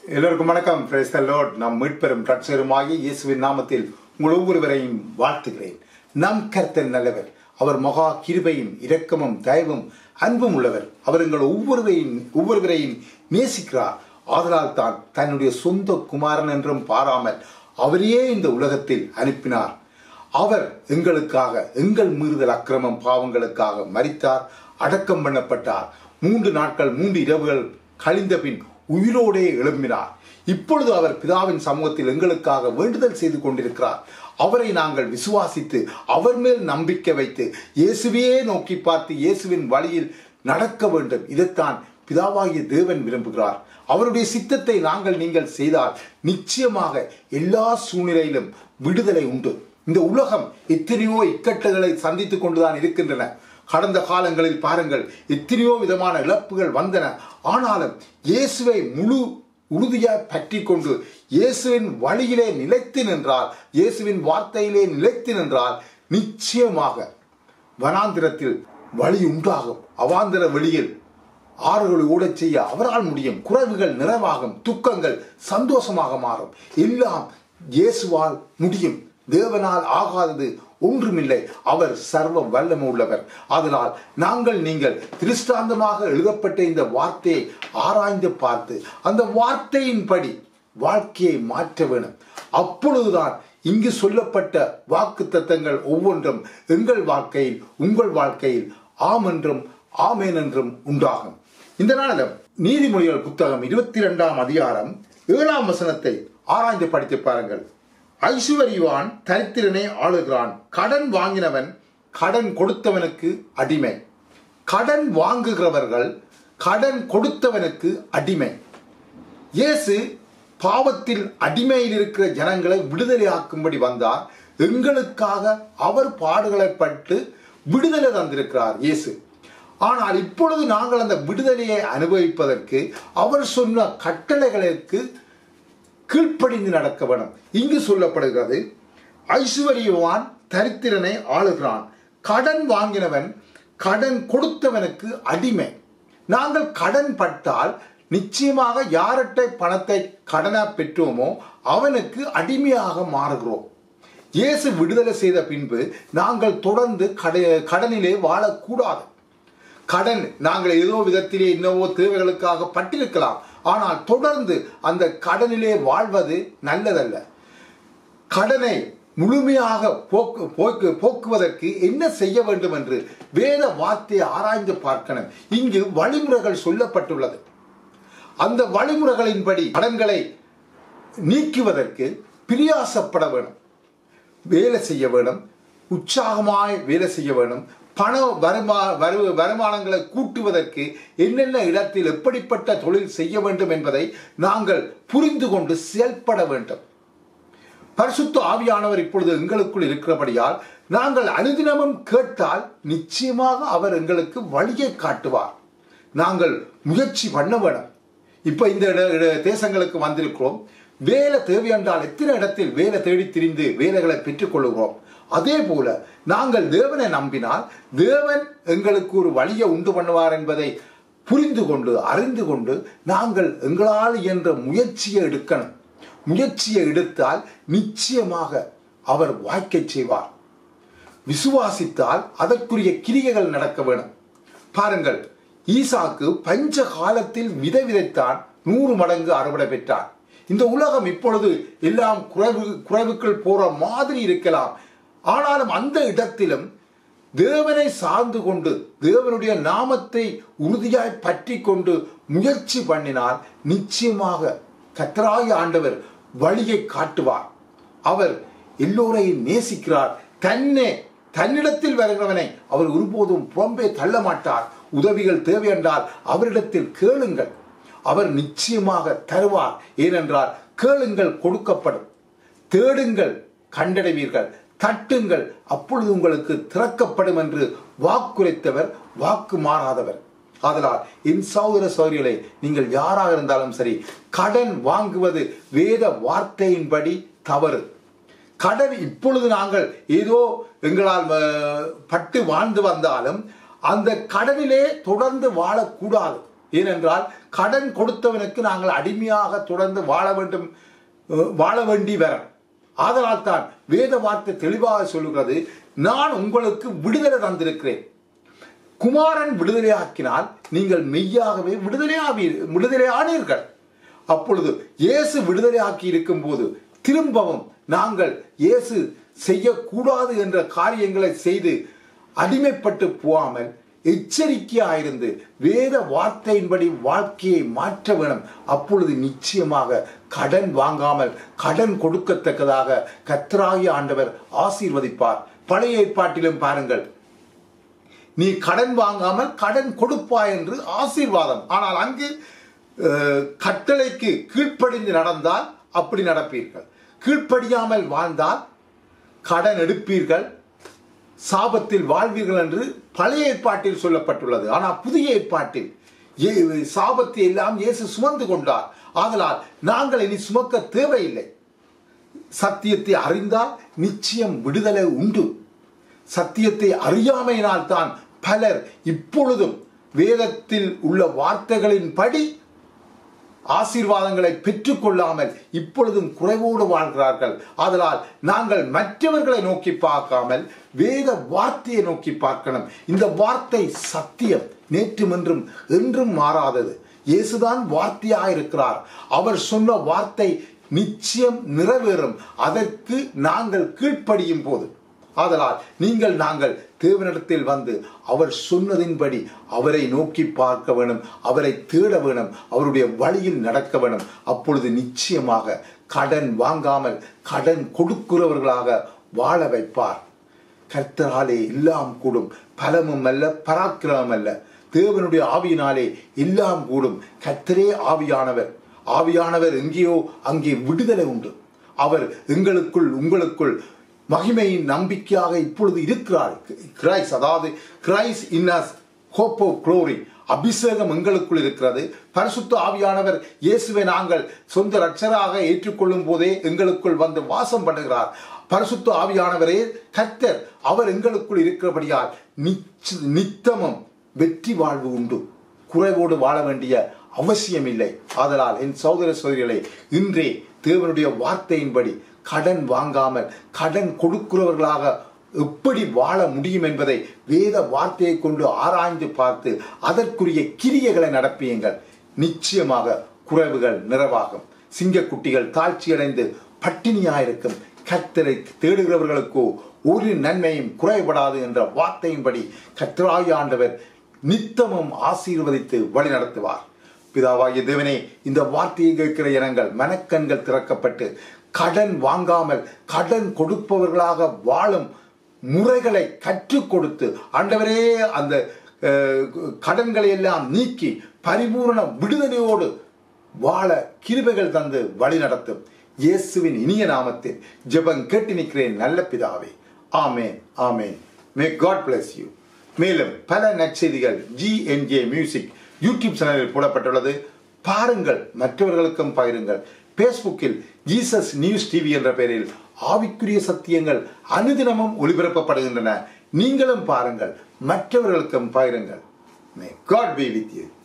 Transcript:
எல்லோருக்கும் வணக்கம் praise the Lord நம் மீட்பெரும் ரட்சகருமாகிய இயேசுவின் நாமத்தில் உங்கள் ஒவ்வொருவரையும் வாழ்த்துகிறேன் நம் கர்த்தர் நல்லவர் அவர் மகா கிருபையும் இரக்கமும் தயவும் அன்பும் உள்ளவர் அவர் எங்கள் ஒவ்வொருவரையும் ஒவ்வொருவரையும் நேசிக்கிறார் ஆதலால் தான் தன்னுடைய சொந்த குமாரன் என்றும் பாராமல் அவரையே இந்த உலகத்தில் அனுப்பினார் அவர் எங்களுக்காக எங்கள் மீறுதல் அக்கிரமம் பாவங்களுக்காக மரித்தார் அடக்கம் பண்ணப்பட்டார் மூன்று நாட்கள் மூன்று இரவுகள் கழிந்த பின் உயிரோடே எழும்பினார் இப்பொழுது அவர் பிதாவின் சமூகத்தில் எங்களுக்காக வேண்டுதல் செய்து கொண்டிருக்கிறார் அவரை நாங்கள் விசுவாசித்து அவர் மேல் நம்பிக்கை வைத்து இயேசுவையே நோக்கி பார்த்து இயேசுவின் வழியில் நடக்க வேண்டும் இதைத்தான் பிதாவாகிய தேவன் விரும்புகிறார் அவருடைய சித்தத்தை நாங்கள் நீங்கள் செய்தால் நிச்சயமாக எல்லா சூழ்நிலையிலும் விடுதலை உண்டு இந்த உலகம் எத்தனையோ இக்கட்டுகளை சந்தித்துக் கொண்டுதான் இருக்கின்றன கடந்த காலங்களில் பாருங்கள் எத்தனையோ விதமான இழப்புகள் வந்தன ஆனாலும் இயேசுவை முழு உறுதியாய் பற்றி கொண்டு இயேசுவின் வழியிலே நிலைத்து நின்றால் இயேசுவின் வார்த்தையிலே நிலைத்து நின்றால் நிச்சயமாக வனாந்திரத்தில் வழி உண்டாகும் அவாந்திர வெளியில் ஆறுகளை ஓடச் செய்ய அவரால் முடியும் குறைவுகள் நிறைவாகும் துக்கங்கள் சந்தோஷமாக மாறும் எல்லாம் இயேசுவால் முடியும் தேவனால் ஆகாதது ஒன்றுமில்லை அவர் சர்வ வல்லமை உள்ளவர் அதனால் நாங்கள் நீங்கள் திருஷ்டாந்தமாக எழுதப்பட்ட இந்த வார்த்தையை ஆராய்ந்து பார்த்து அந்த வார்த்தையின்படி வாழ்க்கையை மாற்ற வேணும் அப்பொழுதுதான் இங்கு சொல்லப்பட்ட வாக்கு தத்தங்கள் ஒவ்வொன்றும் எங்கள் வாழ்க்கையில் உங்கள் வாழ்க்கையில் ஆம் என்றும் ஆமேன் என்றும் உண்டாகும் இந்த நாளிலும் நீதிமொழிகள் புத்தகம் இருபத்தி இரண்டாம் அதிகாரம் ஏழாம் வசனத்தை ஆராய்ந்து படித்து பாருங்கள் ஐசுவரிவான் தரித்திரனை ஆளுகிறான் கடன் வாங்கினவன் கடன் கொடுத்தவனுக்கு அடிமை கடன் வாங்குகிறவர்கள் கடன் கொடுத்தவனுக்கு அடிமை இயேசு பாவத்தில் அடிமையில் இருக்கிற ஜனங்களை விடுதலையாக்கும்படி வந்தார் எங்களுக்காக அவர் பாடுகளை பட்டு விடுதலை தந்திருக்கிறார் இயேசு ஆனால் இப்பொழுது நாங்கள் அந்த விடுதலையை அனுபவிப்பதற்கு அவர் சொன்ன கட்டளைகளுக்கு கீழ்ப்படிந்து நடக்க வேணும் இங்கு சொல்லப்படுகிறது ஐஸ்வர்யவான் தரித்திரனை ஆளுகிறான் கடன் வாங்கினவன் கடன் கொடுத்தவனுக்கு அடிமை நாங்கள் கடன் பட்டால் நிச்சயமாக யார்கிட்ட பணத்தை கடனா பெற்றோமோ அவனுக்கு அடிமையாக மாறுகிறோம் இயேசு விடுதலை செய்த பின்பு நாங்கள் தொடர்ந்து கட கடனிலே வாழக்கூடாது கடன் நாங்கள் ஏதோ விதத்திலே இன்னவோ தேவைகளுக்காக பட்டிருக்கலாம் ஆனால் தொடர்ந்து அந்த கடனிலே வாழ்வது நல்லதல்ல கடனை முழுமையாக போக்கு போக்கு போக்குவதற்கு என்ன செய்ய வேண்டும் என்று வேத வார்த்தையை ஆராய்ந்து பார்க்கணும் இங்கு வழிமுறைகள் சொல்லப்பட்டுள்ளது அந்த வழிமுறைகளின்படி கடன்களை நீக்குவதற்கு பிரியாசப்பட வேணும் வேலை செய்ய வேணும் உற்சாகமாய் வேலை செய்ய வேணும் பண வருமா வரு வருமானங்களை கூட்டுவதற்கு என்னென்ன இடத்தில் எப்படிப்பட்ட தொழில் செய்ய வேண்டும் என்பதை நாங்கள் புரிந்து கொண்டு செயல்பட வேண்டும் பரிசுத்த ஆவியானவர் இப்பொழுது எங்களுக்குள் இருக்கிறபடியால் நாங்கள் அனுதினமும் கேட்டால் நிச்சயமாக அவர் எங்களுக்கு வழியை காட்டுவார் நாங்கள் முயற்சி பண்ண வேணும் இப்ப இந்த தேசங்களுக்கு வந்திருக்கிறோம் வேலை தேவை என்றால் எத்தனை இடத்தில் வேலை தேடி திரிந்து வேலைகளை பெற்றுக்கொள்கிறோம் அதே போல நாங்கள் தேவனை நம்பினால் தேவன் எங்களுக்கு ஒரு வழியை உண்டு பண்ணுவார் என்பதை புரிந்து கொண்டு அறிந்து கொண்டு நாங்கள் எங்களால் என்ற முயற்சியை எடுக்கணும் முயற்சியை எடுத்தால் நிச்சயமாக அவர் வாய்க்கை செய்வார் விசுவாசித்தால் அதற்குரிய கிரியைகள் நடக்க வேணும் பாருங்கள் ஈசாக்கு பஞ்ச காலத்தில் விதை விதைத்தான் நூறு மடங்கு அறுவடை பெற்றான் இந்த உலகம் இப்பொழுது எல்லாம் குறைவு குறைவுக்குள் போற மாதிரி இருக்கலாம் ஆனாலும் அந்த இடத்திலும் தேவனை சார்ந்து கொண்டு தேவனுடைய நாமத்தை உறுதியாய் பற்றி கொண்டு முயற்சி பண்ணினால் நிச்சயமாக கத்தராய ஆண்டவர் வழியை காட்டுவார் அவர் எல்லோரையும் நேசிக்கிறார் தன்னே தன்னிடத்தில் வருகிறவனை அவர் ஒருபோதும் புறம்பே தள்ள மாட்டார் உதவிகள் தேவை என்றால் அவரிடத்தில் கேளுங்கள் அவர் நிச்சயமாக தருவார் ஏனென்றால் கேளுங்கள் கொடுக்கப்படும் தேடுங்கள் கண்டடைவீர்கள் தட்டுங்கள் அப்பொழுது உங்களுக்கு திறக்கப்படும் என்று வாக்குரைத்தவர் வாக்கு மாறாதவர் ஆதலால் என் சகோதர சௌரியலை நீங்கள் யாராக இருந்தாலும் சரி கடன் வாங்குவது வேத வார்த்தையின்படி தவறு கடன் இப்பொழுது நாங்கள் ஏதோ எங்களால் பட்டு வாழ்ந்து வந்தாலும் அந்த கடனிலே தொடர்ந்து வாழக்கூடாது ஏனென்றால் கடன் கொடுத்தவனுக்கு நாங்கள் அடிமையாக தொடர்ந்து வாழ வேண்டும் அஹ், வாழ வேண்டி வரும் ஆதலால் தான் வேத வார்த்தை தெளிவாக சொல்லுகிறது நான் உங்களுக்கு விடுதலை தந்திருக்கிறேன் குமாரன் விடுதலையாக்கினால் நீங்கள் மெய்யாகவே விடுதலையாவி விடுதலையானீர்கள் அப்பொழுது இயேசு விடுதலையாக்கி இருக்கும்போது திரும்பவும் நாங்கள் இயேசு செய்யக்கூடாது என்ற காரியங்களை செய்து அடிமைப்பட்டு போகாமல் எச்சரிக்கையாயிருந்து வேத வார்த்தையின்படி வாழ்க்கையை மாற்ற வேணும் அப்பொழுது நிச்சயமாக கடன் வாங்காமல் கடன் கொடுக்கத்தக்கதாக கத்ராகி ஆண்டவர் ஆசீர்வதிப்பார் பழைய ஏற்பாட்டிலும் பாருங்கள் நீ கடன் வாங்காமல் கடன் கொடுப்பாய் என்று ஆசீர்வாதம் ஆனால் அங்கு அஹ், கட்டளைக்கு கீழ்ப்படிந்து நடந்தால் அப்படி நடப்பீர்கள் கீழ்ப்படியாமல் வாழ்ந்தால் கடன் எடுப்பீர்கள் சாபத்தில் வாழ்வீர்கள் என்று பழைய ஏற்பாட்டில் சொல்லப்பட்டுள்ளது ஆனால் புதிய ஏற்பாட்டில் ஏ- சாபத்தை எல்லாம் இயேசு சுமந்து கொண்டார் ஆதலால் நாங்கள் இனி சுமக்க தேவையில்லை சத்தியத்தை அறிந்தால் நிச்சயம் விடுதலை உண்டு சத்தியத்தை அறியாமையினால் தான் பலர் இப்பொழுதும் வேதத்தில் உள்ள வார்த்தைகளின்படி ஆசீர்வாதங்களை பெற்றுக்கொள்ளாமல் இப்பொழுதும் குறைவோடு வாழ்கிறார்கள் ஆதலால் நாங்கள் மற்றவர்களை நோக்கி பார்க்காமல் வேத வார்த்தையை நோக்கி பார்க்கணும் இந்த வார்த்தை சத்தியம் நேற்றும் என்றும் என்றும் மாறாதது இயேசுதான் வார்த்தையாக இருக்கிறார் அவர் சொன்ன வார்த்தை நிச்சயம் நிறைவேறும் அதற்கு நாங்கள் கீழ்ப்படியும் போது ஆதலால் நீங்கள் நாங்கள் தேவனிடத்தில் வந்து அவர் சொன்னதின்படி அவரை நோக்கி பார்க்க வேணும் அவரை தேட வேணும் அவருடைய வழியில் நடக்க வேணும் அப்பொழுது நிச்சயமாக கடன் வாங்காமல் கடன் கொடுக்கிறவர்களாக வாழ வைப்பார் கர்த்தராலே எல்லாம் கூடும் பலமும் அல்ல பராக்கிரமம் அல்ல தேவனுடைய ஆவியினாலே எல்லாம் கூடும் கர்த்தரே ஆவியானவர் ஆவியானவர் எங்கேயோ அங்கே விடுதலை உண்டு அவர் எங்களுக்குள் உங்களுக்குள் மகிமையின் நம்பிக்கையாக இப்பொழுது இருக்கிறார் கிரைஸ் அதாவது Christ in us hope of glory அபிஷேகம் எங்களுக்குள் இருக்கிறது பரிசுத்த ஆவியானவர் இயேசுவை நாங்கள் சொந்த ரட்சராக ஏற்றுக்கொள்ளும் போதே எங்களுக்குள் வந்து வாசம் பண்ணுகிறார் பரிசுத்த ஆவியானவரே கர்த்தர் அவர் எங்களுக்குள் இருக்கிறபடியால் நிச்ச- நித்தமும் வெற்றி வாழ்வு உண்டு குறைவோடு வாழ வேண்டிய அவசியம் இல்லை ஆதலால் என் சகோதர சகோதரிகளே இன்றே தேவனுடைய வார்த்தையின்படி கடன் வாங்காமல் கடன் கொடுக்கிறவர்களாக எப்படி வாழ முடியும் என்பதை வேத வார்த்தையை கொண்டு ஆராய்ந்து பார்த்து அதற்குரிய கிரியைகளை நடப்பியுங்கள் நிச்சயமாக குறைவுகள் நிறைவாகும் சிங்கக்குட்டிகள் தாழ்ச்சியடைந்து பட்டினியாயிருக்கும் கர்த்தரை தேடுகிறவர்களுக்கோ ஒரு நன்மையும் குறைபடாது என்ற வார்த்தையின்படி கர்த்தராகிய ஆண்டவர் நித்தமும் ஆசீர்வதித்து வழி நடத்துவார் பிதாவாகிய தேவனே இந்த வார்த்தையை கேட்கிற இனங்கள் மனக்கண்கள் திறக்கப்பட்டு கடன் வாங்காமல் கடன் கொடுப்பவர்களாக வாழும் முறைகளை கற்றுக் கொடுத்து ஆண்டவரே அந்த அஹ், கடன்களை எல்லாம் நீக்கி பரிபூரண விடுதலையோடு வாழ கிருபைகள் தந்து வழி நடத்தும் இயேசுவின் இனிய நாமத்தில் ஜெபம் கேட்டு நிற்கிறேன் நல்ல பிதாவே ஆமேன் ஆமேன் மே காட் bless யூ மேலும் பல நற்செய்திகள் ஜிஎன்ஜே மியூசிக் யூடியூப் சேனலில் போடப்பட்டுள்ளது பாருங்கள் மற்றவர்களுக்கும் பகிருங்கள் பேஸ்புக்கில் ஜீசஸ் நியூஸ் டிவி என்ற பெயரில் ஆவிக்குரிய சத்தியங்கள் அனுதினமும் ஒளிபரப்பப்படுகின்றன நீங்களும் பாருங்கள் மற்றவர்களுக்கும் பகிருங்கள் may God be with you